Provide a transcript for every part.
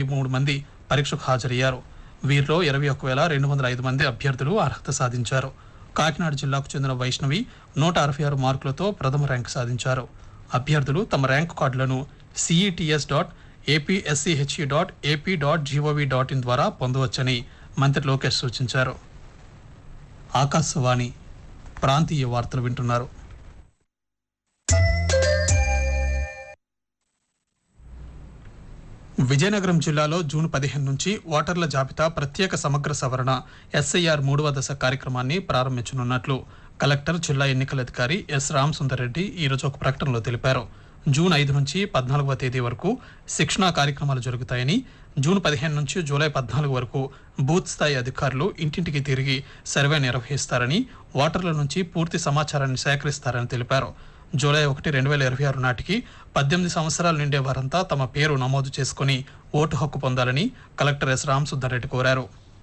మూడు మంది పరీక్షకు హాజరయ్యారు వీరిలో ఇరవై ఒక్క వేల రెండు వందల ఐదు మంది అభ్యర్థులు అర్హత సాధించారు కాకినాడ జిల్లాకు చెందిన వైష్ణవి నూట అరవై ఆరు మార్కులతో ప్రథమ ర్యాంకు సాధించారు అభ్యర్థులు తమ ర్యాంకు కార్డులను CETS dot APSCHE dot AP dot GOV dot in ద్వారా పొందవచ్చని మంత్రి లోకేష్ సూచించారు ఆకాశవాణి ప్రాంతీయ వార్తలు వింటున్నారు విజయనగరం జిల్లాలో జూన్ పదిహేను నుంచి ఓటర్ల జాబితా ప్రత్యేక సమగ్ర సవరణ ఎస్ఐఆర్ మూడవ దశ కార్యక్రమాన్ని ప్రారంభించనున్నట్లు కలెక్టర్ జిల్లా ఎన్నికల అధికారి ఎస్ రామసుందర్ రెడ్డి ఈరోజు ఒక ప్రకటనలో తెలిపారు జూన్ ఐదు నుంచి పద్నాలుగవ తేదీ వరకు శిక్షణా కార్యక్రమాలు జరుగుతాయని జూన్ పదిహేను నుంచి జూలై పద్నాలుగు వరకు బూత్ స్థాయి అధికారులు ఇంటింటికి తిరిగి సర్వే నిర్వహిస్తారని ఓటర్ల నుంచి పూర్తి సమాచారాన్ని సేకరిస్తారని తెలిపారు జూలై ఒకటి రెండు వేల ఇరవై ఆరు నాటికి పద్దెనిమిది సంవత్సరాలు నిండే వారంతా తమ పేరు నమోదు చేసుకుని ఓటు హక్కు పొందాలని కలెక్టర్ ఎస్ రామసుందర్రెడ్డి కోరారు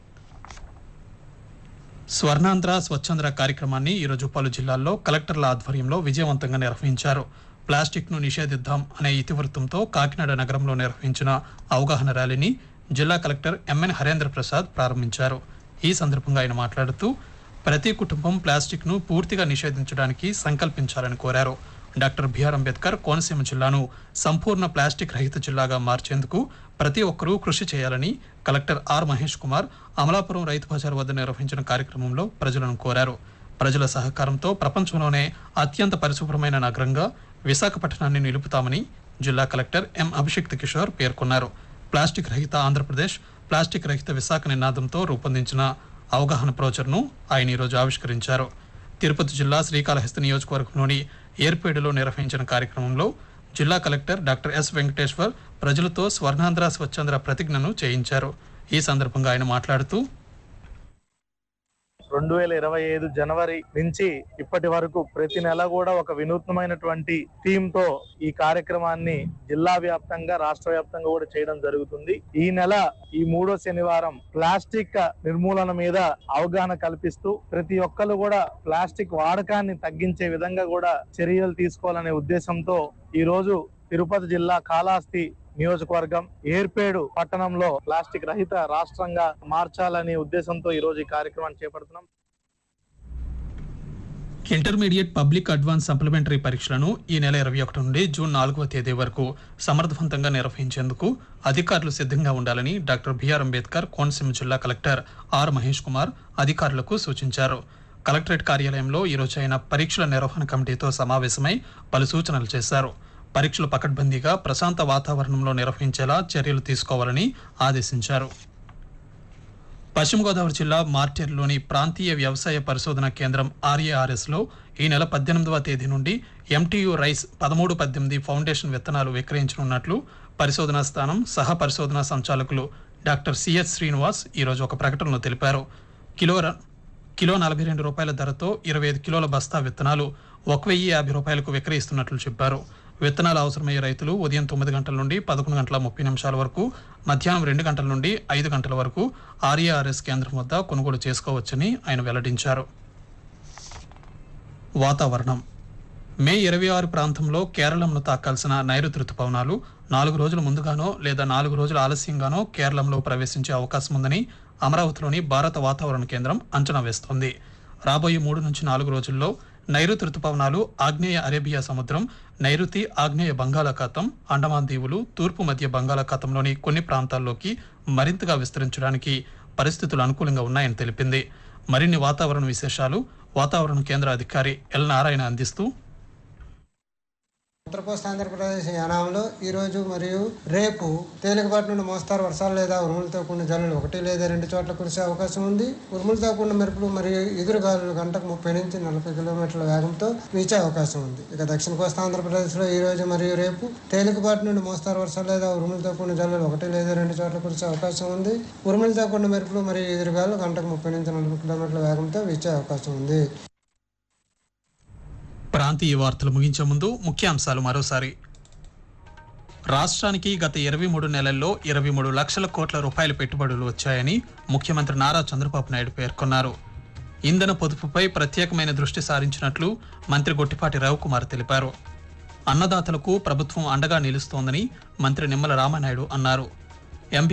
స్వర్ణాంధ్ర స్వచ్ఛంద్ర కార్యక్రమాన్ని ఈరోజు పలు జిల్లాల్లో కలెక్టర్ల ఆధ్వర్యంలో విజయవంతంగా నిర్వహించారు ప్లాస్టిక్ ను నిషేధిద్దాం అనే ఇతివృత్తంతో కాకినాడ నగరంలో నిర్వహించిన అవగాహన ర్యాలీని జిల్లా కలెక్టర్ ఎంఎన్ హరేంద్ర ప్రసాద్ ప్రారంభించారు ఈ సందర్భంగా ఆయన మాట్లాడుతూ ప్రతి కుటుంబం ప్లాస్టిక్ ను పూర్తిగా నిషేధించడానికి సంకల్పించాలని కోరారు డాక్టర్ బిఆర్ అంబేద్కర్ కోనసీమ జిల్లాను సంపూర్ణ ప్లాస్టిక్ రహిత జిల్లాగా మార్చేందుకు ప్రతి ఒక్కరూ కృషి చేయాలని కలెక్టర్ ఆర్ మహేష్ కుమార్ అమలాపురం రైతు బజార్ వద్ద నిర్వహించిన కార్యక్రమంలో ప్రజలను కోరారు ప్రజల సహకారంతో ప్రపంచంలోనే అత్యంత పరిశుభ్రమైన నగరంగా విశాఖపట్నాన్ని నిలుపుతామని జిల్లా కలెక్టర్ ఎం అభిషిక్త్ కిషోర్ పేర్కొన్నారు ప్లాస్టిక్ రహిత ఆంధ్రప్రదేశ్ ప్లాస్టిక్ రహిత విశాఖ నినాదంతో రూపొందించిన అవగాహన బ్రోచర్ను ఆయన ఈరోజు ఆవిష్కరించారు తిరుపతి జిల్లా శ్రీకాళహస్తి నియోజకవర్గంలోని ఏర్పేడులో నిర్వహించిన కార్యక్రమంలో జిల్లా కలెక్టర్ డాక్టర్ ఎస్ వెంకటేశ్వర్ ప్రజలతో స్వర్ణాంధ్ర స్వచ్ఛంద్ర ప్రతిజ్ఞను చేయించారు ఈ సందర్భంగా ఆయన మాట్లాడుతూ రెండు వేల ఇరవై ఐదు జనవరి నుంచి ఇప్పటి వరకు ప్రతి నెల కూడా ఒక వినూత్నమైనటువంటి థీమ్ తో ఈ కార్యక్రమాన్ని జిల్లా వ్యాప్తంగా రాష్ట్ర వ్యాప్తంగా కూడా చేయడం జరుగుతుంది ఈ నెల ఈ మూడో శనివారం ప్లాస్టిక్ నిర్మూలన మీద అవగాహన కల్పిస్తూ ప్రతి ఒక్కరు కూడా ప్లాస్టిక్ వాడకాన్ని తగ్గించే విధంగా కూడా చర్యలు తీసుకోవాలనే ఉద్దేశంతో ఈ రోజు తిరుపతి జిల్లా కాళహస్తి నియోజకవర్గం ఏర్పేడు పట్టణంలో ప్లాస్టిక్ రహిత రాష్ట్రంగా మార్చాలనే ఉద్దేశంతో ఈ రోజు ఈ కార్యక్రమాన్ని చేపడుతున్నాం ఇంటర్మీడియట్ పబ్లిక్ అడ్వాన్స్ సప్లిమెంటరీ పరీక్షలను ఈ నెల ఇరవై ఒకటి నుండి జూన్ నాలుగవ తేదీ వరకు సమర్థవంతంగా నిర్వహించేందుకు అధికారులు సిద్ధంగా ఉండాలని డాక్టర్ బిఆర్ అంబేద్కర్ కోనసీమ జిల్లా కలెక్టర్ ఆర్ మహేష్ కుమార్ అధికారులకు సూచించారు కలెక్టరేట్ కార్యాలయంలో ఈరోజు ఆయన పరీక్షల నిర్వహణ కమిటీతో సమావేశమై పలు సూచనలు చేశారు పరీక్షలు పకడ్బందీగా ప్రశాంత వాతావరణంలో నిర్వహించేలా చర్యలు తీసుకోవాలని ఆదేశించారు పశ్చిమ గోదావరి జిల్లా మార్టేర్లోని ప్రాంతీయ వ్యవసాయ పరిశోధన కేంద్రం ఆర్ఏఆర్ఎస్ లో ఈ నెల పద్దెనిమిదవ తేదీ నుండి ఎంటీయు రైస్ పదమూడు పద్దెనిమిది ఫౌండేషన్ విత్తనాలు విక్రయించనున్నట్లు పరిశోధనా స్థానం సహ పరిశోధనా సంచాలకులు డాక్టర్ సిఎస్ శ్రీనివాస్ ఈరోజు ఒక ప్రకటనలో తెలిపారు కిలో ర- కిలో నలభై రెండు రూపాయల ధరతో ఇరవై ఐదు కిలోల బస్తా విత్తనాలు ఒక వెయ్యి యాభై రూపాయలకు విక్రయిస్తున్నట్లు చెప్పారు విత్తనాలు అవసరమయ్యే రైతులు ఉదయం తొమ్మిది గంటల నుండి పదకొండు గంటల ముప్పై నిమిషాల వరకు మధ్యాహ్నం రెండు గంటల నుండి ఐదు గంటల వరకు ఆర్ఏఆర్ఎస్ కేంద్రం వద్ద కొనుగోలు చేసుకోవచ్చని ఆయన వెల్లడించారు వాతావరణం మే ఇరవై ఆరు ప్రాంతంలో కేరళంను తాకాల్సిన నైరుతి రుతుపవనాలు నాలుగు రోజుల ముందుగానో లేదా నాలుగు రోజుల ఆలస్యంగానో కేరళంలో ప్రవేశించే అవకాశం ఉందని అమరావతిలోని భారత వాతావరణ కేంద్రం అంచనా వేస్తోంది రాబోయే మూడు నుంచి నాలుగు రోజుల్లో నైరుతి రుతుపవనాలు ఆగ్నేయ అరేబియా సముద్రం నైరుతి ఆగ్నేయ బంగాళాఖాతం అండమాన్ దీవులు తూర్పు మధ్య బంగాళాఖాతంలోని కొన్ని ప్రాంతాల్లోకి మరింతగా విస్తరించడానికి పరిస్థితులు అనుకూలంగా ఉన్నాయని తెలిపింది మరిన్ని వాతావరణ విశేషాలు వాతావరణ కేంద్ర అధికారి ఎల్ నారాయణ అందిస్తూ ఉత్తర కోస్తా ఆంధ్రప్రదేశ్ యానాంలో ఈ రోజు మరియు రేపు తేలికపాటి నుండి మోస్తారు వర్షాలు లేదా ఉరుములతో కూడిన జల్లులు ఒకటి లేదా రెండు చోట్ల కురిసే అవకాశం ఉంది ఉరుములతో కూడిన మెరుపులు మరియు ఎదురుగాలులు గంటకు ముప్పై నుంచి నలభై కిలోమీటర్ల వేగంతో వీచే అవకాశం ఉంది ఇక దక్షిణ కోస్తా ఆంధ్రప్రదేశ్లో ఈ రోజు మరియు రేపు తేలికపాటి నుండి మోస్తారు వర్షాలు లేదా ఉరుములతో కూడిన జల్లులు ఒకటి లేదా రెండు చోట్ల కురిసే అవకాశం ఉంది ఉరుములతో కూడిన మెరుపులు మరియు ఎదురుగాలు గంటకు ముప్పై నుంచి నలభై కిలోమీటర్ల వేగంతో వీచే అవకాశం ఉంది ప్రాంతీయ వార్తలు ముగించే ముందు ముఖ్యాంశాలు మరోసారి రాష్ట్రానికి గత ఇరవై మూడు నెలల్లో ఇరవై మూడు లక్షల కోట్ల రూపాయల పెట్టుబడులు వచ్చాయని ముఖ్యమంత్రి నారా చంద్రబాబు నాయుడు పేర్కొన్నారు ఇంధన పొదుపుపై ప్రత్యేకమైన దృష్టి సారించినట్లు మంత్రి గొట్టిపాటి రవికుమార్ తెలిపారు అన్నదాతలకు ప్రభుత్వం అండగా నిలుస్తోందని మంత్రి నిమ్మల రామానాయుడు అన్నారు